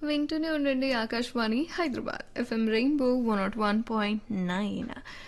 వింటూనే ఉండండి Akashvani Hyderabad FM rainbow one nought one point nine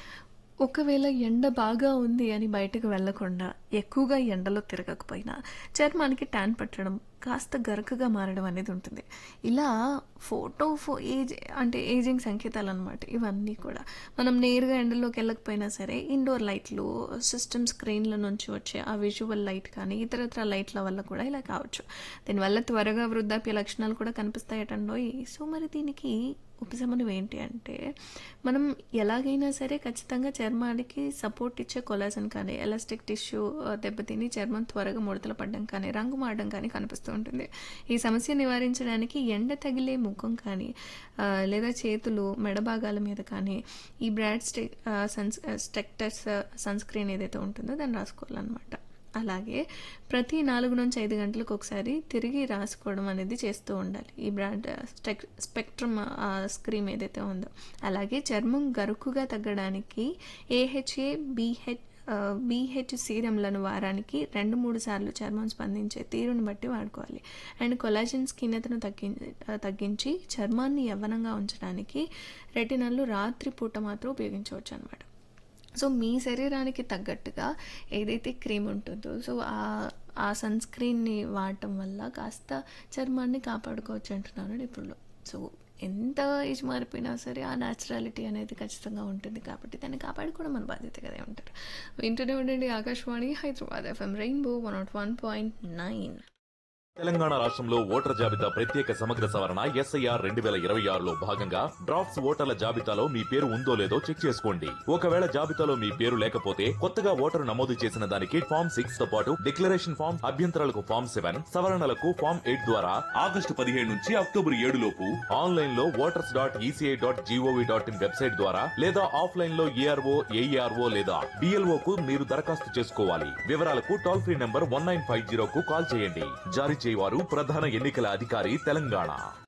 ఒకవేళ ఎండ బాగా ఉంది అని బయటకు వెళ్లకుండా ఎక్కువగా ఎండలో తిరగకపోయినా చర్మానికి ట్యాన్ పట్టడం కాస్త గరకగా మారడం అనేది ఉంటుంది ఇలా ఫోటో ఫో ఏజ్ అంటే ఏజింగ్ సంకేతాలు అనమాట ఇవన్నీ కూడా మనం నేరుగా ఎండలోకి వెళ్ళకపోయినా సరే ఇండోర్ లైట్లు సిస్టమ్ స్క్రీన్ల నుంచి వచ్చే ఆ విజువల్ లైట్ కానీ ఇతరత్ర లైట్ల వల్ల కూడా ఇలా కావచ్చు దీనివల్ల త్వరగా వృద్ధాప్య లక్షణాలు కూడా కనిపిస్తాయటండోయ్ సో మరి దీనికి ఉపశమనం ఏంటి అంటే మనం ఎలాగైనా సరే ఖచ్చితంగా చర్మానికి సపోర్ట్ ఇచ్చే కొలాజన్ కానీ ఎలాస్టిక్ టిష్యూ దెబ్బతిని చర్మం త్వరగా ముడతలు పడడం కానీ రంగు మారడం కానీ కనిపిస్తూ ఉంటుంది ఈ సమస్య నివారించడానికి ఎండ తగిలే ముఖం కానీ ఆ, లేదా చేతులు మెడ భాగాల మీద కానీ ఈ బ్రాడ్ స్టె సన్ స్టెక్టర్స్ సన్ స్క్రీన్ ఏదైతే ఉంటుందో దాన్ని రాసుకోవాలన్నమాట అలాగే ప్రతి నాలుగు నుంచి ఐదు గంటలకు ఒకసారి తిరిగి రాసుకోవడం అనేది చేస్తూ ఉండాలి ఈ బ్రాండ్ స్టెక్ స్పెక్ట్రమ్ స్క్రీమ్ ఏదైతే ఉందో అలాగే చర్మం గరుకుగా తగ్గడానికి ఏహెచ్ఏ బీహెచ్ బీహెచ్ సీరంలను వారానికి రెండు మూడు సార్లు చర్మం స్పందించే తీరుని బట్టి వాడుకోవాలి అండ్ కొలాజిన్ స్కిన్నతను తగ్గించి తగ్గించి చర్మాన్ని యవ్వనంగా ఉంచడానికి రెటినల్లు రాత్రి పూట మాత్రం ఉపయోగించవచ్చు అనమాట సో మీ శరీరానికి తగ్గట్టుగా ఏదైతే క్రీమ్ ఉంటుందో సో ఆ ఆ సన్ స్క్రీన్ని వాడటం వల్ల కాస్త చర్మాన్ని కాపాడుకోవచ్చు అంటున్నారు నిపుణులు సో ఎంత ఏజ్ మారిపోయినా సరే ఆ న్యాచురాలిటీ అనేది ఖచ్చితంగా ఉంటుంది కాబట్టి దాన్ని కాపాడుకోవడం మన బాధ్యత కదా ఉంటారు వింటూనే ఉండండి Akashvani Hyderabad FM rainbow one nought one point nine Telangana రాష్ట్రంలో ఓటర్ జాబితా ప్రత్యేక సమగ్ర సవరణ ఎస్ఐఆర్ రెండు వేల ఇరవై ఆరులో భాగంగా డ్రాఫ్ట్స్ ఓటర్ల జాబితాలో మీ పేరు ఉందో లేదో చెక్ చేసుకోండి ఒకవేళ జాబితాలో మీ పేరు లేకపోతే కొత్తగా ఓటరు నమోదు చేసిన దానికి ఫామ్ సిక్స్ తో పాటు డిక్లరేషన్ ఫామ్ అభ్యంతరాలకు ఫామ్ సెవెన్ సవరణలకు ఫామ్ ఎయిట్ ద్వారా ఆగస్టు పదిహేడు నుంచి అక్టోబర్ ఏడు లోపు ఆన్లైన్ లో voters dot ECI dot GOV dot in website ద్వారా లేదా ఆఫ్లైన్ లో ఏఆర్ఓ ఏఈఆర్ఓ లేదా బిఎల్ఓ కు మీరు దరఖాస్తు చేసుకోవాలి వివరాలకు toll free number one nine five zero కు కాల్ చేయండి జారీ చేయవారు ప్రధాన ఎన్నికల అధికారి తెలంగాణ